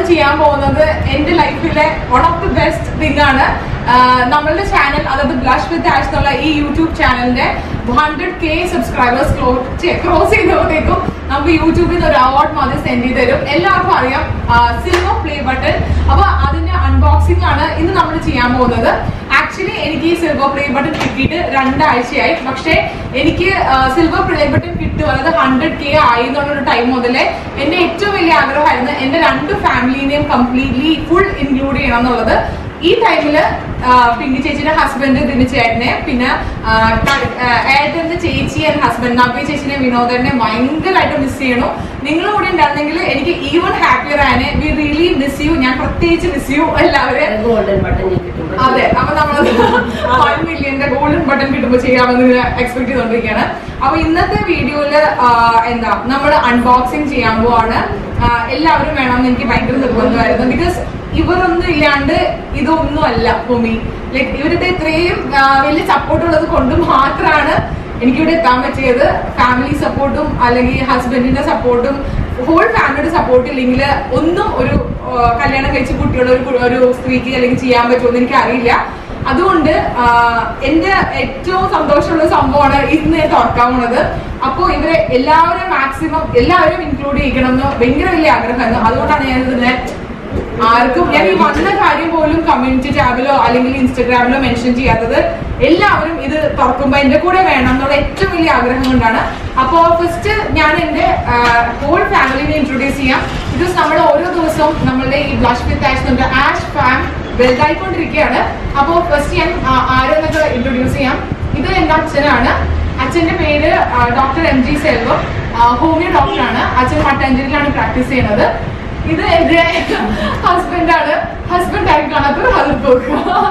ചെയ്യാൻ പോകുന്നത് എന്റെ ലൈഫിലെ one of the best thing ആണ് ആഹ് നമ്മളുടെ ചാനൽ അതായത് ബ്ലഷ് വിത്ത് ആഷ് എന്നുള്ള ഈ യൂട്യൂബ് ചാനലിന്റെ ഹൺഡ്രഡ് കെ സബ്സ്ക്രൈബേഴ്സ് ക്രോസ് ചെയ്തപ്പോഴത്തേക്കും നമുക്ക് യൂട്യൂബിൽ നിന്ന് ഒരു അവാർഡ് മാതിരി സെൻഡ് ചെയ്ത് തരും എല്ലാവർക്കും അറിയാം സിൽവർ പ്ലേ ബട്ടൺ അപ്പൊ അതിന്റെ അൺബോക്സിംഗ് ആണ് ഇന്ന് നമ്മൾ ചെയ്യാൻ പോകുന്നത് ആക്ച്വലി എനിക്ക് ഈ സിൽവർ പ്ലേ ബട്ടൺ കിട്ടിയിട്ട് രണ്ടാഴ്ചയായി പക്ഷേ എനിക്ക് സിൽവർ പ്ലേ ബട്ടൺ കിട്ടുക അതായത് ഹൺഡ്രഡ് കെ ആയി എന്നുള്ളൊരു ടൈം മുതലേ എന്റെ ഏറ്റവും വലിയ ആഗ്രഹമായിരുന്നു എന്റെ രണ്ട് ഫാമിലിനെയും കംപ്ലീറ്റ്ലി ഫുൾ ഇൻക്ലൂഡ് ചെയ്യണം എന്നുള്ളത് ഈ ടൈമില് പിങ്കി ചേച്ചിയുടെ ഹസ്ബൻഡ് ദിനു ചേട്ടനെ പിന്നെ ആ, ക- ആ, ഏട്ടന്റെ ചേച്ചി ആൻഡ് ഹസ്ബൻഡ് നബി ചേച്ചിനെ വിനോദനെ ഭയങ്കരമായിട്ട് മിസ് ചെയ്യണു നിങ്ങളും കൂടി ഉണ്ടായിരുന്നെങ്കിൽ എനിക്ക് ഈവൻ ഹാപ്പിയർ ആയനെ വി റിയലി മിസ് യു ഞാൻ പ്രത്യേകിച്ച് മിസ് യു എല്ലാവരും ഗോൾഡൻ ബട്ടൺ കിട്ടും അതെ അപ്പൊ നമ്മളത് വൺ മില്യന്റെ ഗോൾഡൻ ബട്ടൺ കിട്ടുമ്പോൾ ചെയ്യാമെന്ന് എക്സ്പെക്ട് ചെയ്തോണ്ടിരിക്കുകയാണ് അപ്പൊ ഇന്നത്തെ വീഡിയോയില് എന്താ നമ്മൾ അൺബോക്സിങ് ചെയ്യാൻ പോവാണ് ആ, എല്ലാവരും വേണം എന്ന് എനിക്ക് ഭയങ്കര നിർബന്ധമായിരുന്നു ബിക്കോസ് ഇവരൊന്നും ഇല്ലാണ്ട് ഇതൊന്നും അല്ല ഭൂമി ലൈക് ഇവരുടെ ഇത്രയും ആ, വലിയ സപ്പോർട്ട് ഉള്ളത് കൊണ്ട് മാത്രമാണ് എനിക്കിവിടെ എത്താൻ പറ്റിയത് ഫാമിലി സപ്പോർട്ടും അല്ലെങ്കിൽ ഹസ്ബൻഡിന്റെ സപ്പോർട്ടും ഹോൾ ഫാമിലിയുടെ സപ്പോർട്ട് ഇല്ലെങ്കിൽ ഒന്നും ഒരു ആ, കല്യാണം കഴിച്ച് കുട്ടിയുള്ള ഒരു കു- ഒരു സ്ത്രീക്ക് അല്ലെങ്കിൽ ചെയ്യാൻ പറ്റുമെന്ന് എനിക്ക് അറിയില്ല അതുകൊണ്ട് ആ, എന്റെ ഏറ്റവും സന്തോഷമുള്ള സംഭവമാണ് ഇന്ന് ഞാൻ തുറക്കാൻ പോണത് അപ്പോൾ ഇവരെ എല്ലാവരും മാക്സിമം എല്ലാവരും ഇൻക്ലൂഡ് ചെയ്യിക്കണം എന്ന് ഭയങ്കര വലിയ ആഗ്രഹമായിരുന്നു അതുകൊണ്ടാണ് ഞാൻ ഇതിനെ ആർക്കും ഞാൻ ഈ വന്ന കാര്യം പോലും കമ്മ്യൂണിറ്റി ടാബിലോ അല്ലെങ്കിൽ ഇൻസ്റ്റഗ്രാമിലോ മെൻഷൻ ചെയ്യാത്തത് എല്ലാവരും ഇത് തുറക്കുമ്പോൾ എന്റെ കൂടെ വേണം എന്നുള്ള ഏറ്റവും വലിയ ആഗ്രഹം കൊണ്ടാണ് അപ്പോ ഫസ്റ്റ് ഞാൻ എന്റെ ഹോൾ ഫാമിലിനെ ഇൻട്രൊഡ്യൂസ് ചെയ്യാം ബിക്കോസ് നമ്മൾ ഓരോ ദിവസവും നമ്മളുടെ ഈ ബ്ലഷ് വിത്ത് ആഷ് നമ്മുടെ ആഷ് ഫാം വലുതായിക്കൊണ്ടിരിക്കുകയാണ് അപ്പോൾ ഫസ്റ്റ് ഞാൻ ആ, ആരെന്നൊക്കെ ഇൻട്രൊഡ്യൂസ് ചെയ്യാം ഇത് എന്റെ അച്ഛനാണ് അച്ഛന്റെ പേര് doctor M G Selvam homeo ഡോക്ടറാണ് അച്ഛൻ മട്ടാഞ്ചേരിയിലാണ് പ്രാക്ടീസ് ചെയ്യുന്നത് ഇത് എന്റെ ഹസ്ബൻഡാണ് ഹസ്ബൻഡ് ആയി കാണാത്ത ഹസ്ബോക്ക്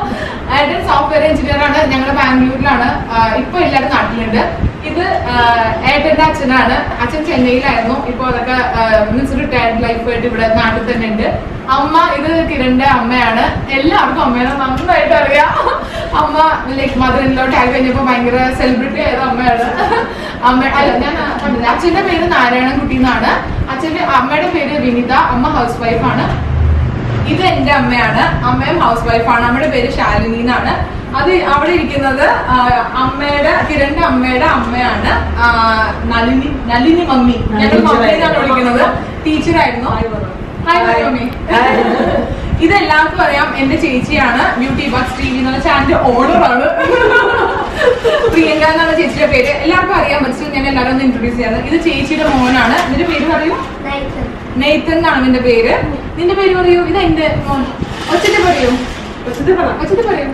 ഏട്ടൻ സോഫ്റ്റ്വെയർ എഞ്ചിനീയർ ആണ് ഞങ്ങൾ ബാംഗ്ലൂരിലാണ് ആഹ് ഇപ്പൊ എല്ലാവരും നാട്ടിലുണ്ട് ഇത് ആഹ് ഏട്ടന്റെ അച്ഛനാണ് അച്ഛൻ ചെന്നൈയിലായിരുന്നു ഇപ്പൊ അതൊക്കെ മീൻസ് റിട്ടയർഡ് ലൈഫായിട്ട് ഇവിടെ നാട്ടിൽ തന്നെ ഉണ്ട് അമ്മ ഇത് കിരണിന്റെ അമ്മയാണ് എല്ലാവർക്കും അമ്മേനെ നന്നായിട്ട് അറിയാം അമ്മ ലൈക്ക് മദർ ഇൻലോ ടാഗ് കഴിഞ്ഞപ്പോ ഭയങ്കര സെലിബ്രിറ്റി ആയത് അമ്മയാണ് അമ്മ അല്ല ഞാൻ പറഞ്ഞില്ല അച്ഛന്റെ പേര് നാരായണൻകുട്ടി എന്നാണ് അച്ഛന്റെ അമ്മയുടെ പേര് വിനിത അമ്മ ഹൗസ് വൈഫാണ് ഇത് എന്റെ അമ്മയാണ് അമ്മയും ഹൗസ് വൈഫാണ് അമ്മയുടെ പേര് ശാലിനി എന്നാണ് അത് അവിടെ ഇരിക്കുന്നത് ആ, അമ്മയുടെ കിരണിന്റെ അമ്മയുടെ അമ്മയാണ് ആ, നളിനി നളിനി മമ്മി ഞങ്ങൾ മമ്മി എന്നാണ് വിളിക്കുന്നത് ടീച്ചറായിരുന്നു ഹായ് മമ്മി ഇത് എല്ലാവർക്കും അറിയാം എന്റെ ചേച്ചിയാണ് ബ്യൂട്ടി ബക്സ് ടി വി എന്നുള്ള ചാനലിന്റെ ഓണറാണ് പ്രിയങ്ക എന്നാണ് ചേച്ചിയുടെ പേര് എല്ലാവർക്കും അറിയാൻ പറ്റും ഞാൻ എല്ലാവരും ഒന്ന് ഇൻട്രൊഡ്യൂസ് ചെയ്യാറ് ഇത് ചേച്ചിയുടെ മോനാണ് ഇതിന്റെ പേര് പറയൂ നെയ്ത്തൻ എന്നാണ് നിന്റെ പേര് നിന്റെ പേര് പറയൂ ഇത് എന്റെ മോൻ ഒച്ചത്തെ പറയൂ ഒച്ചത്തെ പറ ഒച്ചത്തെ പറയൂ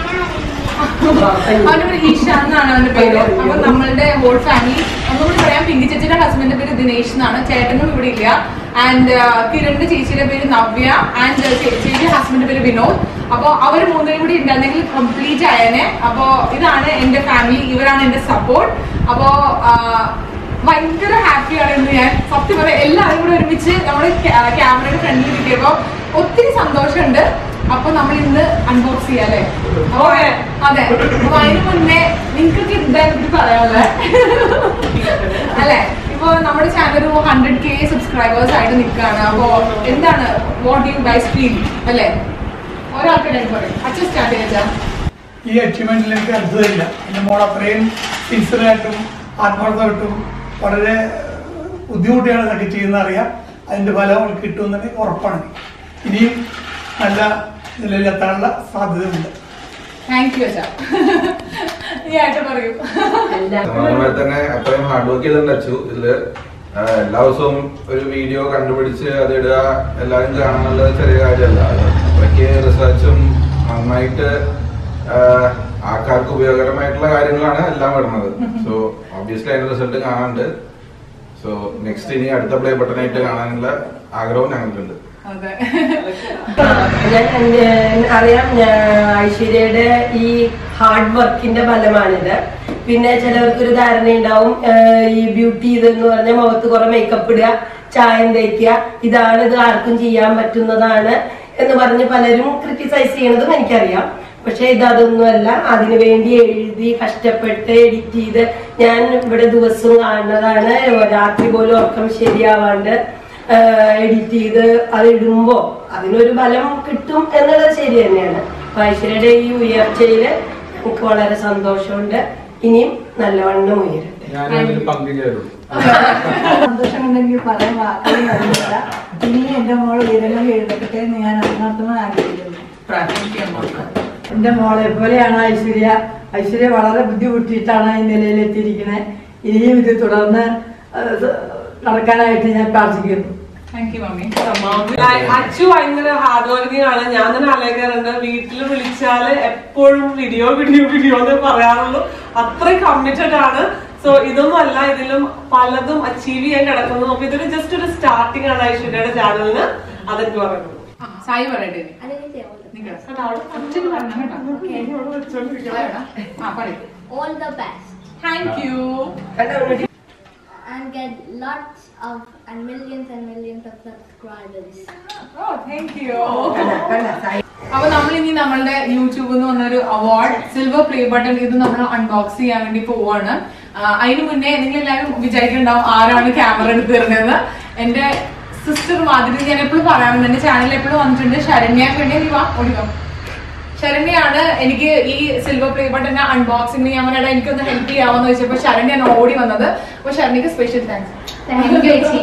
അവന്റെ പേര് ഈശാൻ എന്നാണ് അവന്റെ പേര് അപ്പൊ നമ്മളുടെ ഹോൾ ഫാമിലി ഒന്നുകൂടി പറയാം പിങ്കി ചേച്ചിയുടെ ഹസ്ബൻഡിന്റെ പേര് ദിനേശ് എന്നാണ് ചേട്ടനും ഇവിടെ ഇല്ല ആൻഡ് കിരണിന്റെ ചേച്ചിയുടെ പേര് നവ്യ ആൻഡ് ചേച്ചിയുടെ ഹസ്ബൻഡിന്റെ പേര് വിനോദ് അപ്പൊ അവർ മൂന്നുപേരും കൂടി ഉണ്ടെങ്കിൽ കംപ്ലീറ്റ് ആയനെ അപ്പൊ ഇതാണ് എന്റെ ഫാമിലി ഇവരാണ് എന്റെ സപ്പോർട്ട് അപ്പോ ആ, ഭയങ്കര ഹാപ്പിയാണ് ഇന്ന് ഞാൻ സത്യം പറയാം എല്ലാവരും കൂടെ ഒരുമിച്ച് നമ്മുടെ ക്യാമറയുടെ ഫ്രണ്ടിൽ ഇരിക്കുമ്പോ ഒത്തിരി സന്തോഷമുണ്ട് അപ്പൊ നമ്മൾ ഇന്ന് അൺബോക്സ് ചെയ്യാം അല്ലേ അപ്പൊ അതെ അപ്പൊ അതിന് മുന്നേ നിങ്ങൾക്കൊക്കെ എന്തായാലും പറയാനുള്ളത് അല്ലെ ഇപ്പൊ നമ്മുടെ ചാനൽ ഒരു ഹൺഡ്രഡ് കെ സബ്സ്ക്രൈബേഴ്സ് ആയിട്ട് നിൽക്കുകയാണ് അപ്പൊ എന്താണ് വാട്ട് യു ഗൈസ് ഫീൽ അല്ലേ ഒരാൾക്കിടെ പറയും അച്ഛൻ സ്റ്റാർട്ട് ചെയ്യാ ഈ അച്ചീവ്മെന്റിൽ എനിക്ക് അത്ഭുതമില്ല എൻ്റെ മോൾ അത്രയും സിൻസിയറായിട്ടും ആത്മാർത്ഥമായിട്ടും വളരെ ബുദ്ധിമുട്ടിയാണ് ഇതൊക്കെ ചെയ്യുന്നത് അറിയാം അതിന്റെ ഫലം അവൾക്ക് കിട്ടുമെന്ന് ഉറപ്പാണ് ഇനിയും നല്ല നിലയിലെത്താനുള്ള സാധ്യതയുണ്ട് താങ്ക് യു അച്ഛാ ഈ ആയിട്ട് പറയൂ അതുപോലെ തന്നെ അത്രയും ഹാർഡ് വർക്ക് ചെയ്തിട്ടുണ്ട് അച്ചു ഇതില് ആ, എല്ലാ ദിവസവും ഒരു വീഡിയോ കണ്ടുപിടിച്ച് അത് ഇടുക എല്ലാവരും കാണാനുള്ളത് ചെറിയ കാര്യമല്ല അത് അത്രയ്ക്ക് റിസർച്ചും നന്നായിട്ട് ആ, ആൾക്കാർക്ക് ഉപയോഗകരമായിട്ടുള്ള കാര്യങ്ങളാണ് എല്ലാം വരുന്നത് സോ ഒബ്വിയസ്ലി അതിന്റെ റിസൾട്ട് കാണാനുണ്ട് സോ നെക്സ്റ്റ് ഇനി അടുത്ത പ്ലേ ബട്ടനായിട്ട് കാണാനുള്ള ആഗ്രഹവും ഞങ്ങൾക്കുണ്ട് അതെ ഞാൻ ഞാൻ അറിയാം ഞാൻ ഐശ്വര്യയുടെ ഈ ഹാർഡ് വർക്കിന്റെ ഫലമാണിത് പിന്നെ ചിലവർക്ക് ഒരു ധാരണയുണ്ടാവും ആഹ് ഈ ബ്യൂട്ടി ഇതെന്ന് പറഞ്ഞാൽ മുഖത്ത് കുറെ മേക്കപ്പ് ഇടുക ചായം തേക്കുക ഇതാണ് ഇത് ആർക്കും ചെയ്യാൻ പറ്റുന്നതാണ് എന്ന് പറഞ്ഞ് പലരും ക്രിട്ടിസൈസ് ചെയ്യണതും എനിക്കറിയാം പക്ഷെ ഇത് അതൊന്നുമല്ല അതിനു വേണ്ടി എഴുതി കഷ്ടപ്പെട്ട് എഡിറ്റ് ചെയ്ത് ഞാൻ ഇവിടെ ദിവസവും കാണുന്നതാണ് രാത്രി പോലും ഉറക്കം ശരിയാവാണ്ട് എഡിറ്റ് ചെയ്ത് അത് ഇടുമ്പോ അതിനൊരു ബലം കിട്ടും എന്നുള്ളത് ശരി തന്നെയാണ് അപ്പൊ ഐശ്വര്യയുടെ ഈ ഉയർച്ചയില് എനിക്ക് വളരെ സന്തോഷമുണ്ട് ഇനിയും നല്ലവണ്ണം ഉയരട്ടെ ഞാനതിൽ പങ്കുചേരും സന്തോഷം കൊണ്ട് എനിക്ക് പറയാൻ വാക്കുകൾ കഴിയില്ല ഇനി എന്റെ മോൾ ഉയരങ്ങൾ എഴുതട്ടെ എന്ന് ഞാൻ അതിനർത്ഥം ആഗ്രഹിക്കുന്നു പ്രാർത്ഥിക്കാം എന്റെ മോളെ പോലെയാണ് ഐശ്വര്യ ഐശ്വര്യ വളരെ ബുദ്ധിമുട്ടിയിട്ടാണ് ഈ നിലയിലെത്തിയിരിക്കുന്നത് ഇനിയും ഇത് തുടർന്ന് അത് നടക്കാനായിട്ട് ഞാൻ പ്രാർത്ഥിക്കുന്നു താങ്ക് യു മമ്മി അച്ചു ഭയങ്കര ഹാർഡ് വർക്കിംഗ് ആണ് ഞാൻ തന്നെ ആലോചിക്കാറുണ്ട് വീട്ടിൽ വിളിച്ചാല് എപ്പോഴും വീഡിയോ വീഡിയോ വീഡിയോ എന്ന് പറയാറുള്ളൂ അത്രയും കമ്മിറ്റഡ് ആണ് സോ ഇതൊന്നും അല്ല ഇതിലും പലതും അച്ചീവ് ചെയ്യാൻ കിടക്കുന്നു അപ്പൊ ഇതൊരു ജസ്റ്റ് ഒരു സ്റ്റാർട്ടിംഗ് ആണ് ഐശ്വര്യയുടെ ചാനലിന് അതെനിക്ക് പറയുന്നത് ആ, സായി പറയട്ടെ ഇനി. നിക്ക്. ഒറ്റയ്ക്ക് പറഞ്ഞോ കേട്ടോ. സായിടാ. ആ, പറയ്. all the best Thank you. and get lots of and millions and millions of subscribers. Oh, thank you. അപ്പൊ നമ്മൾ ഇനി നമ്മളുടെ യൂട്യൂബിൽ നിന്ന് വന്നൊരു അവാർഡ് സിൽവർ പ്ലേ ബട്ടൺ ഇത് നമ്മൾ അൺബോക്സ് ചെയ്യാൻ വേണ്ടി പോവാണ് ആ, അതിന് മുന്നേ നിങ്ങൾ എല്ലാവരും വിചാരിക്കുന്നുണ്ടാവും ആരാണ് ക്യാമറ എടുത്ത് തരുന്നതെന്ന് എന്റെ സിസ്റ്റർ മാതിരി ഞാൻ എപ്പോഴും പറയാറുണ്ട് എന്റെ ചാനലിൽ എപ്പോഴും വന്നിട്ടുണ്ട് ശരണ്യക്ക് വേണ്ടി നീ വാ ഓടിക്കോ ശരണ്യാണ് എനിക്ക് ഈ സിൽവർ പ്ലേ ബട്ടൺ അൺബോക്സിംഗ് ഞാൻ പറഞ്ഞാൽ എനിക്കൊന്ന് ഹെൽപ്പ് ചെയ്യാമെന്ന് വെച്ചപ്പോ ശരണ്യാണ് ഓടി വന്നത് അപ്പൊ ശരണ്യക്ക് സ്പെഷ്യൽ താങ്ക്സ് Thank you, ചേച്ചി.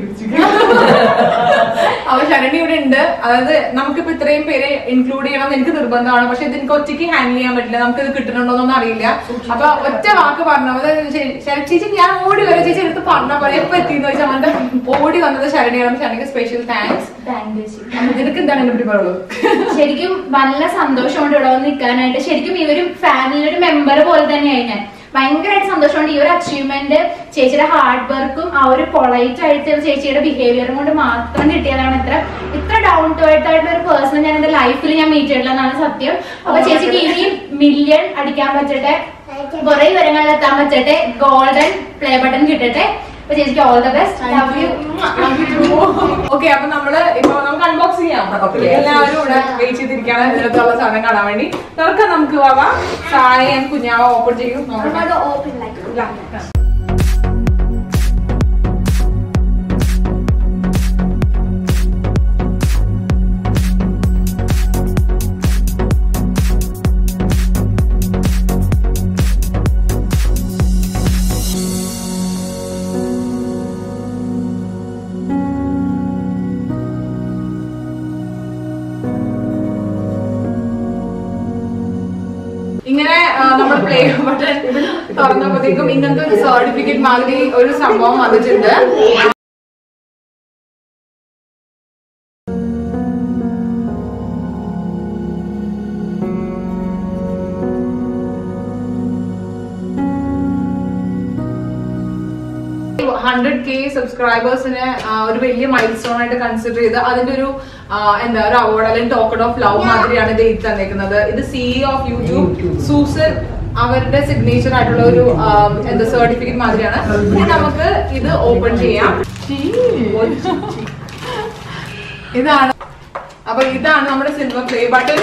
അപ്പൊ ശരണി ഇവിടെ ഉണ്ട് അതായത് നമുക്കിപ്പോ ഇത്രയും പേരെ ഇൻക്ലൂഡ് ചെയ്യണം എന്ന് എനിക്ക് നിർബന്ധമാണ് പക്ഷെ ഇത് എനിക്ക് ഒറ്റയ്ക്ക് ഹാൻഡിൽ ചെയ്യാൻ പറ്റില്ല നമുക്ക് ഇത് കിട്ടണുണ്ടോന്നൊന്നും അറിയില്ല അപ്പൊ ഒറ്റ വാക്ക് പറഞ്ഞു അതായത് ശരി, ശര- ചേച്ചി ഞാൻ ഓടി വരെ ചേച്ചി എടുത്ത് പറഞ്ഞ പോലെ എപ്പോ എത്തിയെന്ന് വെച്ചാൽ അവന്റെ ഓടി വന്നത് ശരണിയാണ് ശരണിക്ക് സ്പെഷ്യൽ താങ്ക്സ് Thank you, ചേച്ചി. നിനക്ക് എന്താണ് എന്നെ പറ്റി പറയുള്ളത് ശരിക്കും നല്ല സന്തോഷമുണ്ട് ഇവിടെ വന്ന് നിൽക്കാനായിട്ട് ശരിക്കും ഈ ഒരു ഫാമിലിയുടെ ഒരു മെമ്പർ പോലെ തന്നെയായി ഞാൻ ഭയങ്കരമായിട്ട് സന്തോഷമുണ്ട് ഈ ഒരു അച്ചീവ്മെന്റ് ചേച്ചിയുടെ ഹാർഡ് വർക്കും ആ ഒരു പൊളൈറ്റ് ആയിട്ടുള്ള ചേച്ചിയുടെ ബിഹേവിയറും കൊണ്ട് മാത്രം കിട്ടിയതാണ് ഇത്ര ഇത്ര ഡൗൺ ടു എർത്ത് ആയിട്ടുള്ള ഒരു പേഴ്സൺ ഞാൻ എന്റെ ലൈഫിൽ ഞാൻ മീറ്റ് ചെയ്തിട്ടില്ല എന്നാണ് സത്യം അപ്പൊ ചേച്ചിക്ക് ഇനിയും മില്യൺ അടിക്കാൻ പറ്റട്ടെ കുറെ വിവരങ്ങളിൽ എത്താൻ പറ്റട്ടെ ഗോൾഡൻ പ്ലേ ബട്ടൺ കിട്ടട്ടെ അപ്പൊ ചേച്ചിക്ക് all the best love you okay അപ്പൊ നമ്മള് ഇപ്പൊ നമുക്ക് അൺബോക്സ് ചെയ്യാം Okay. എല്ലാവരും ഇവിടെ വെയിറ്റ് ചെയ്തിരിക്കാണ് ഇതിനകത്തുള്ള സാധനം കാണാൻ വേണ്ടി തുറക്കാം നമുക്ക് വാവാ ചായ കുഞ്ഞാവ ഓപ്പൺ ചെയ്യും I'm നോക്കട്ടെ gonna open like a rocket. ഇങ്ങനെ ആ, നമ്മൾ പ്ലേ ബട്ടൺ തുറന്നപ്പോഴത്തേക്കും ഇങ്ങനത്തെ ഒരു സർട്ടിഫിക്കറ്റ് മാതിരി ഒരു സംഭവം വന്നിട്ടുണ്ട് ഹൺഡ്രഡ് കെ സബ്സ്ക്രൈബേഴ്സിനെ ഒരു വലിയ മൈൽ സ്റ്റോൺ ആയിട്ട് കൺസിഡർ ചെയ്ത് അതിന്റെ ഒരു ആ, എന്താ ഒരു അവാർഡ് അല്ലെങ്കിൽ ടോക്കൺ ഓഫ് ലവ് മാതിരിയാണ് ഇത് എഴുതി തന്നേക്കുന്നത് ഇത് സിഇ ഓഫ് യൂട്യൂബ് സൂസൻ അവരുടെ സിഗ്നേച്ചർ ആയിട്ടുള്ള ഒരു ആ, എന്താ സർട്ടിഫിക്കറ്റ് മാതിരിയാണ് ഇനി നമുക്ക് ഇത് ഓപ്പൺ ചെയ്യാം ഇതാണ് അപ്പൊ ഇതാണ് നമ്മുടെ silver play button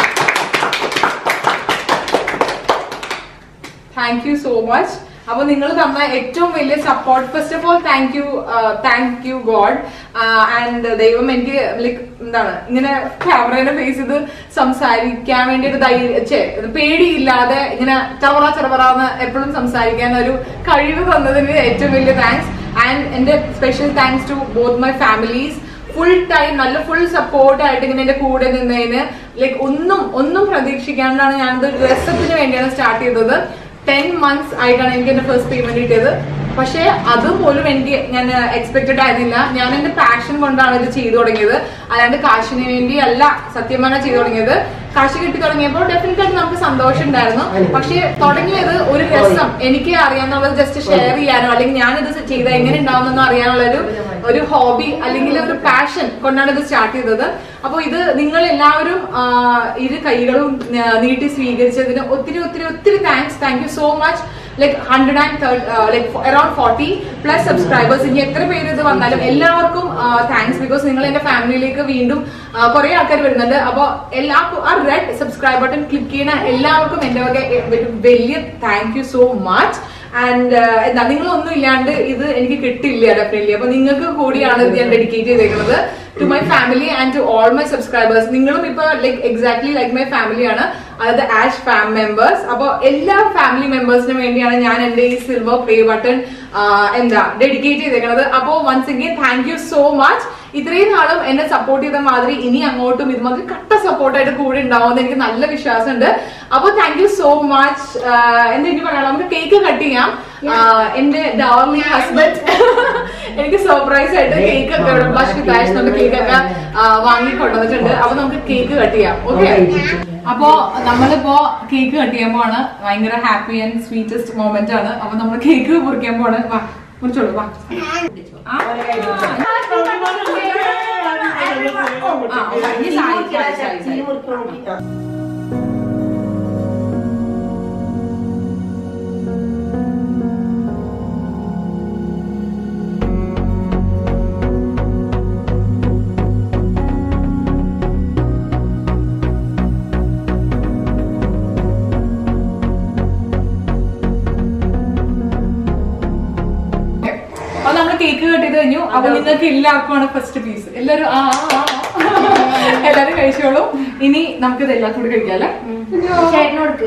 thank you so much അപ്പൊ നിങ്ങൾ തന്ന ഏറ്റവും വലിയ support first of all thank you thank you God and ദൈവം എനിക്ക് ലൈക്ക് എന്താണ് ഇങ്ങനെ ക്യാമറയുടെ ഫേസ് ചെയ്ത് സംസാരിക്കാൻ വേണ്ടി ഒരു ധൈര്യം ഛെ, ഇത് പേടിയില്ലാതെ ഇങ്ങനെ ചറവറ ചറവറാന്ന് എപ്പോഴും സംസാരിക്കാൻ ഒരു കഴിവ് തന്നതിന് ഏറ്റവും വലിയ താങ്ക്സ് ആൻഡ് എന്റെ special thanks to both my families full time നല്ല ഫുൾ സപ്പോർട്ട് ആയിട്ട് ഇങ്ങനെ എന്റെ കൂടെ നിന്നതിന് ലൈക്ക് ഒന്നും ഒന്നും പ്രതീക്ഷിക്കാണ്ടാണ് ഞാനത് രസത്തിന് വേണ്ടിയാണ് സ്റ്റാർട്ട് ചെയ്തത് ടെൻ മന്ത്സ് ആയിട്ടാണ് എനിക്ക് എന്റെ ഫസ്റ്റ് പേയ്മെന്റ് കിട്ടിയത് പക്ഷെ അതുപോലും എനിക്ക് ഞാൻ എക്സ്പെക്ടഡ് ആയിരുന്നില്ല ഞാൻ എന്റെ പാഷൻ കൊണ്ടാണ് ഇത് ചെയ്തു തുടങ്ങിയത് അല്ലാണ്ട് കാശിന് വേണ്ടി അല്ല സത്യം പറഞ്ഞാൽ ചെയ്തു തുടങ്ങിയത് കാശ് കിട്ടി തുടങ്ങിയപ്പോൾ ഡെഫിനറ്റ് ആയിട്ട് നമുക്ക് സന്തോഷം ഉണ്ടായിരുന്നു പക്ഷെ തുടങ്ങിയത് ഒരു രസം എനിക്ക് അറിയാന്നുള്ളത് ജസ്റ്റ് ഷെയർ ചെയ്യാനോ അല്ലെങ്കിൽ ഞാനിത് ചെയ്താൽ എങ്ങനെ ഉണ്ടാവുമെന്നോ അറിയാനുള്ള ഒരു ഒരു ഹോബി അല്ലെങ്കിൽ ഒരു പാഷൻ കൊണ്ടാണ് ഇത് സ്റ്റാർട്ട് ചെയ്തത് അപ്പൊ ഇത് നിങ്ങൾ എല്ലാവരും ആ, ഇരു കൈകളും ആ, നീട്ടി സ്വീകരിച്ചതിന് ഒത്തിരി ഒത്തിരി ഒത്തിരി thanks thank you so much like hundred and like around forty plus subscribers ഇനി എത്ര പേര് ഇത് വന്നാലും എല്ലാവർക്കും താങ്ക്സ് ബിക്കോസ് നിങ്ങൾ എന്റെ ഫാമിലിയിലേക്ക് വീണ്ടും കുറെ ആൾക്കാർ വരുന്നുണ്ട് അപ്പൊ എല്ലാവർക്കും ആ റെഡ് സബ്സ്ക്രൈബ് ബട്ടൺ ക്ലിക്ക് ചെയ്യുന്ന എല്ലാവർക്കും എന്റെ വക എ- ഒരു വലിയ thank you so much and എന്താ നിങ്ങളൊന്നും ഇല്ലാണ്ട് ഇത് എനിക്ക് കിട്ടില്ല ഡെഫിനറ്റ്ലി അപ്പൊ നിങ്ങൾക്ക് കൂടിയാണ് ഇത് ഞാൻ ഡെഡിക്കേറ്റ് ചെയ്തേക്കുന്നത് to my family and to all my subscribers നിങ്ങളും ഇപ്പൊ ലൈക്ക് എക്സാക്ട്ലി ലൈക്ക് മൈ ഫാമിലിയാണ് അതായത് ആഷ് ഫാം മെമ്പേഴ്സ് അപ്പൊ എല്ലാ ഫാമിലി മെമ്പേഴ്സിനും വേണ്ടിയാണ് ഞാൻ എന്റെ ഈ സിൽവർ പ്ലേ ബട്ടൺ എന്താ ഡെഡിക്കേറ്റ് ചെയ്തേക്കുന്നത് അപ്പോ once again thank you so much ഇത്രയും നാളും എന്നെ സപ്പോർട്ട് ചെയ്ത മാതിരി ഇനി അങ്ങോട്ടും ഇതുമാതിരി കട്ട സപ്പോർട്ടായിട്ട് കൂടെ ഉണ്ടാവുമെന്ന് എനിക്ക് നല്ല വിശ്വാസമുണ്ട് അപ്പൊ താങ്ക് യു സോ മച്ച് എന്താ എനിക്ക് പറയാം നമുക്ക് കേക്ക് കട്ട് ചെയ്യാം ആ, എന്റെ ഡാർലിംഗ് ഹസ്ബൻഡ് എനിക്ക് സർപ്രൈസ് ആയിട്ട് കേക്ക് ഒക്കെ ഇവിടെ ബഷ് കാഷ് നമ്മുടെ കേക്ക് ഒക്കെ വാങ്ങി കൊണ്ടുവന്നിട്ടുണ്ട് അപ്പൊ നമുക്ക് കേക്ക് കട്ട് ചെയ്യാം ഓക്കെ അപ്പോ നമ്മളിപ്പോ കേക്ക് കട്ട് ചെയ്യാൻ പോവാണ് ഭയങ്കര ഹാപ്പി ആൻഡ് സ്വീറ്റസ്റ്റ് മൊമെന്റ് ആണ് അപ്പൊ നമ്മൾ കേക്ക് മുറിക്കാൻ പോവാണ് വാ മുറിച്ചോളൂ വാ ആ. ആ, ഇനി സായി, സായി, സായി, സായി. അപ്പൊ നമ്മള് കേക്ക് കട്ട് ചെയ്ത് കഴിഞ്ഞു അപ്പൊ നിങ്ങൾക്ക് എല്ലാവർക്കുമാണ് ഫസ്റ്റ് പീസ് എല്ലാരും ആ ആ, ആ. എല്ലാരും കഴിച്ചോളൂ ഇനി നമുക്ക് ഇത് എല്ലാം കൂടി കഴിക്കാം അല്ലേ ചേട്ടനോടുക്ക്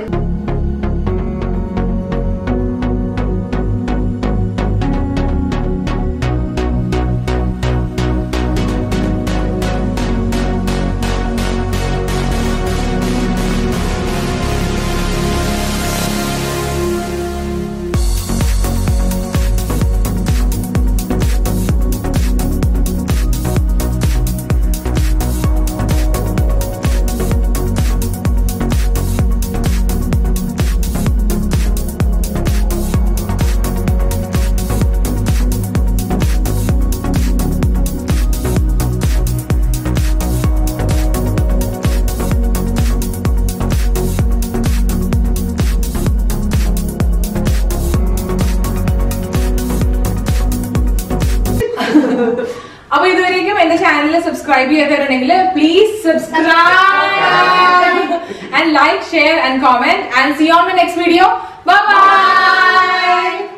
അപ്പൊ ഇതുവരേക്കും എന്റെ ചാനൽ സബ്സ്ക്രൈബ് ചെയ്യാത്തവരുണ്ടെങ്കിൽ please subscribe and like share and comment and see on my next video by